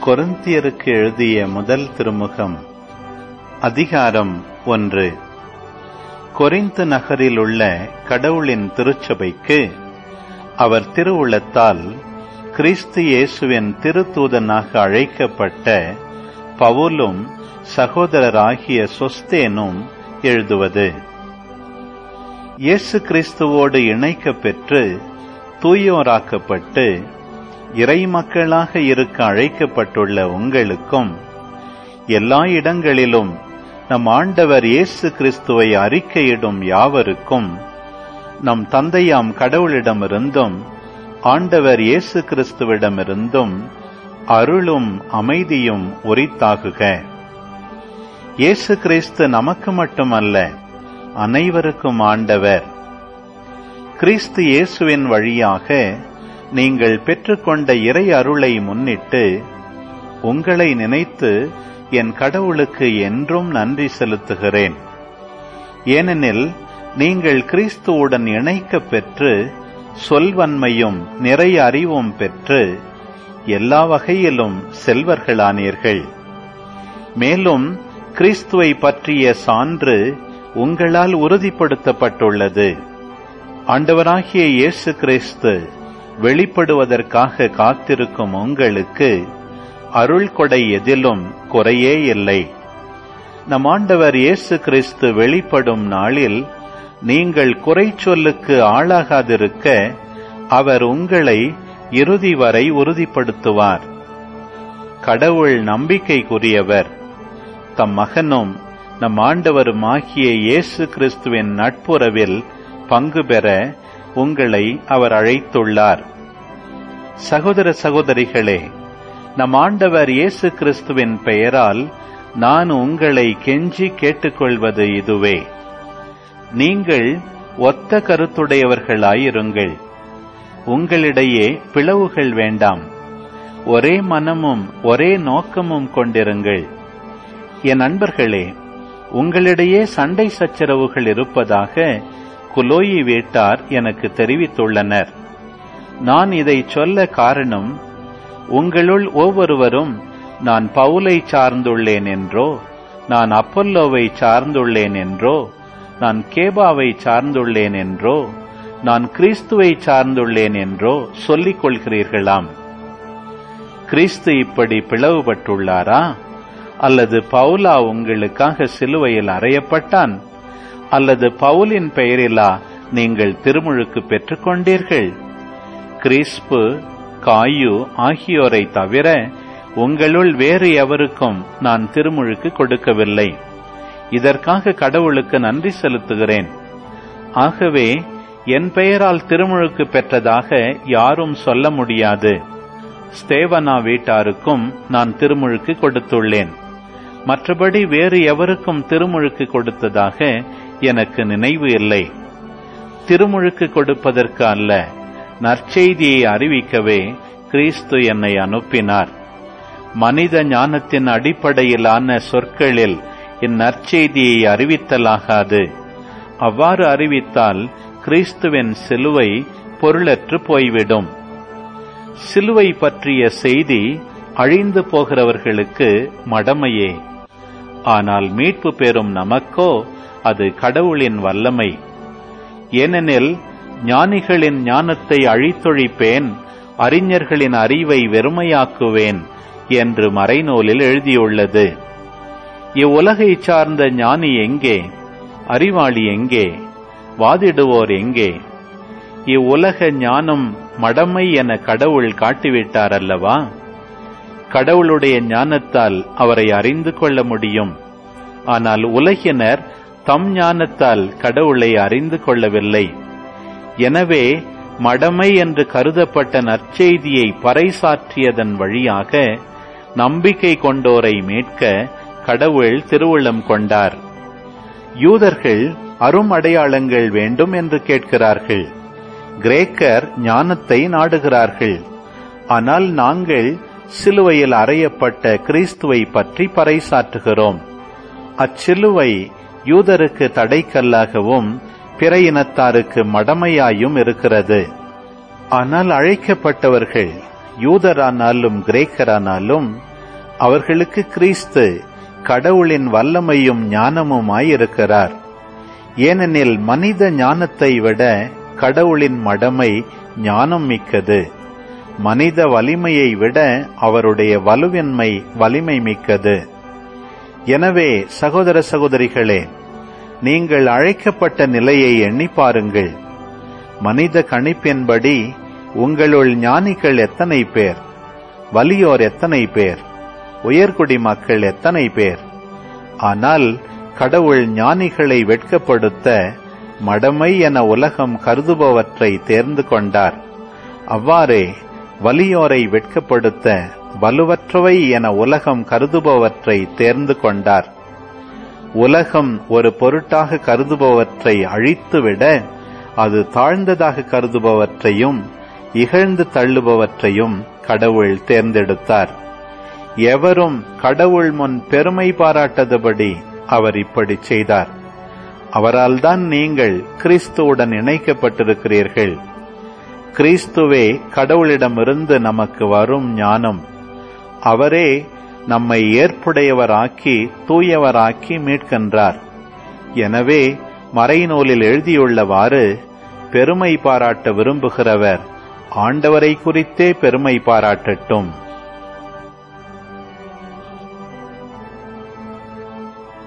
கொரிந்தியருக்கு எழுதிய முதல் திருமுகம் அதிகாரம் ஒன்று கொரிந்து நகரில் உள்ள கடவுளின் திருச்சபைக்கு அவர் திருவுளத்தால் கிறிஸ்து இயேசுவின் திருத்தூதனாக அழைக்கப்பட்ட பவுலும் சகோதரராகிய சொஸ்தேனும் எழுதுவது இயேசு கிறிஸ்துவோடு இணைக்கப் பெற்று தூயோராக்கப்பட்டு இறைமக்களாக இருக்க அழைக்கப்பட்டுள்ள உங்களுக்கும் எல்லா இடங்களிலும் நம் ஆண்டவர் இயேசு கிறிஸ்துவை அறிக்கையிடும் யாவருக்கும் நம் தந்தையாம் கடவுளிடமிருந்தும் ஆண்டவர் இயேசு கிறிஸ்துவிடமிருந்தும் அருளும் அமைதியும் உரித்தாகுக இயேசு கிறிஸ்து நமக்கு மட்டுமல்ல அனைவருக்கும் ஆண்டவர் கிறிஸ்து இயேசுவின் வழியாக நீங்கள் பெற்றுக்கொண்ட இறை அருளை முன்னிட்டு உங்களை நினைத்து என் கடவுளுக்கு என்றும் நன்றி செலுத்துகிறேன் ஏனெனில் நீங்கள் கிறிஸ்துவுடன் இணைக்கப் பெற்று சொல்வன்மையும் நிறைய அறிவும் பெற்று எல்லா வகையிலும் செல்வர்களானீர்கள் மேலும் கிறிஸ்துவை பற்றிய சான்று உங்களால் உறுதிப்படுத்தப்பட்டுள்ளது ஆண்டவராகிய இயேசு கிறிஸ்து வெளிப்படுவதற்காக காத்திருக்கும் உங்களுக்கு அருள் கொடை எதிலும் குறையே இல்லை நம் ஆண்டவர் இயேசு கிறிஸ்து வெளிப்படும் நாளில் நீங்கள் குறை சொல்லுக்கு ஆளாகாதிருக்க அவர் உங்களை இறுதி வரை உறுதிப்படுத்துவார் கடவுள் நம்பிக்கைக்குரியவர் தம் மகனும் நம் ஆண்டவருமாகிய இயேசு கிறிஸ்துவின் நட்புறவில் பங்கு பெற உங்களை அவர் அழைத்துள்ளார் சகோதர சகோதரிகளே நம் ஆண்டவர் இயேசு கிறிஸ்துவின் பெயரால் நான் உங்களை கெஞ்சி கேட்டுக்கொள்வது இதுவே நீங்கள் ஒத்த கருத்துடையவர்களாயிருங்கள் உங்களிடையே பிளவுகள் வேண்டாம் ஒரே மனமும் ஒரே நோக்கமும் கொண்டிருங்கள் என் நண்பர்களே உங்களிடையே சண்டை சச்சரவுகள் இருப்பதாக குலோயி வீட்டார் எனக்கு தெரிவித்துள்ளனர் நான் இதை சொல்ல காரணம் உங்களுள் ஒவ்வொருவரும் நான் பவுலை சார்ந்துள்ளேன் என்றோ நான் அப்பல்லோவை சார்ந்துள்ளேன் என்றோ நான் கேபாவை சார்ந்துள்ளேன் என்றோ நான் கிறிஸ்துவை சார்ந்துள்ளேன் என்றோ சொல்லிக் கொள்கிறீர்களாம் கிறிஸ்து இப்படி பிளவுபட்டுள்ளாரா அல்லது பவுலா உங்களுக்காக சிலுவையில் அறையப்பட்டான் அல்லது பவுலின் பெயரிலா நீங்கள் திருமுழுக்கு பெற்றுக்கொண்டீர்கள் கிறிஸ்பு காயு ஆகியோரை தவிர உங்களுள் வேறு எவருக்கும் நான் திருமுழுக்கு கொடுக்கவில்லை இதற்காக கடவுளுக்கு நன்றி செலுத்துகிறேன் ஆகவே என் பெயரால் திருமுழுக்கு பெற்றதாக யாரும் சொல்ல முடியாது ஸ்தேவனா வீட்டாருக்கும் நான் திருமுழுக்கு கொடுத்துள்ளேன் மற்றபடி வேறு எவருக்கும் திருமுழுக்கு கொடுத்ததாக எனக்கு நினைவு இல்லை திருமுழுக்கு கொடுப்பதற்கு அல்ல நற்செய்தியை அறிவிக்கவே கிறிஸ்து என்னை அனுப்பினார் மனித ஞானத்தின் அடிப்படையிலான சொற்களில் இந்நற்செய்தியை அறிவித்தலாகாது அவ்வாறு அறிவித்தால் கிறிஸ்துவின் சிலுவை பொருளற்று போய்விடும் சிலுவை பற்றிய செய்தி அழிந்து போகிறவர்களுக்கு மடமையே ஆனால் மீட்பு பெறும் நமக்கோ அது கடவுளின் வல்லமை ஏனெனில் ஞானிகளின் ஞானத்தை அழித்தொழிப்பேன் அறிஞர்களின் அறிவை வெறுமையாக்குவேன் என்று மறைநூலில் எழுதியுள்ளது இவ்வுலகை சார்ந்த ஞானி எங்கே அறிவாளி எங்கே வாதிடுவோர் எங்கே இவ்வுலக ஞானம் மடமை என கடவுள் காட்டிவிட்டார் அல்லவா கடவுளுடைய ஞானத்தால் அவரை அறிந்து கொள்ள முடியும் ஆனால் உலகினர் தம் ஞானத்தால் கடவுளை அறிந்து கொள்ளவில்லை எனவே மடமை என்று கருதப்பட்ட நற்செய்தியை பறைசாற்றியதன் வழியாக நம்பிக்கை கொண்டோரை மீட்க கடவுள் திருவுள்ளம் கொண்டார் யூதர்கள் அரும் அடையாளங்கள் வேண்டும் என்று கேட்கிறார்கள் கிரேக்கர் ஞானத்தை நாடுகிறார்கள் ஆனால் நாங்கள் சிலுவையில் அறையப்பட்ட கிறிஸ்துவை பற்றி பறைசாற்றுகிறோம் அச்சிலுவை யூதருக்கு தடைக்கல்லாகவும் பிற இனத்தாருக்கு மடமையாயும் இருக்கிறது ஆனால் அழைக்கப்பட்டவர்கள் யூதரானாலும் கிரேக்கரானாலும் அவர்களுக்கு கிறிஸ்து கடவுளின் வல்லமையும் ஞானமுமாயிருக்கிறார் ஏனெனில் மனித ஞானத்தை விட கடவுளின் மடமை ஞானம் மிக்கது மனித வலிமையை விட அவருடைய வலுவின்மை வலிமை மிக்கது எனவே சகோதர சகோதரிகளே நீங்கள் அழைக்கப்பட்ட நிலையை எண்ணி பாருங்கள் மனித கணிப்பின்படி உங்களுள் ஞானிகள் எத்தனை பேர் வலியோர் எத்தனை பேர் உயர்குடி மக்கள் எத்தனை பேர் ஆனால் கடவுள் ஞானிகளை வெட்கப்படுத்த மடமை என உலகம் கருதுபவற்றை தேர்ந்து கொண்டார் அவ்வாறே வலியோரை வெட்கப்படுத்த வலுவற்றவை என உலகம் கருதுபவற்றை தேர்ந்து கொண்டார் உலகம் ஒரு பொருட்டாக கருதுபவற்றை அழித்துவிட அது தாழ்ந்ததாக கருதுபவற்றையும் இகழ்ந்து தள்ளுபவற்றையும் கடவுள் தேர்ந்தெடுத்தார் எவரும் கடவுள் முன் பெருமை பாராட்டதபடி அவர் இப்படி செய்தார் அவரால் தான் நீங்கள் கிறிஸ்துவுடன் இணைக்கப்பட்டிருக்கிறீர்கள் கிறிஸ்துவே கடவுளிடமிருந்து நமக்கு வரும் ஞானம் அவரே நம்மை ஏற்புடையவராக்கி தூயவராக்கி மீட்கின்றார் எனவே மறைநூலில் எழுதியுள்ளவாறு பெருமை பாராட்ட விரும்புகிறவர் ஆண்டவரை குறித்தே பெருமை பாராட்டட்டும்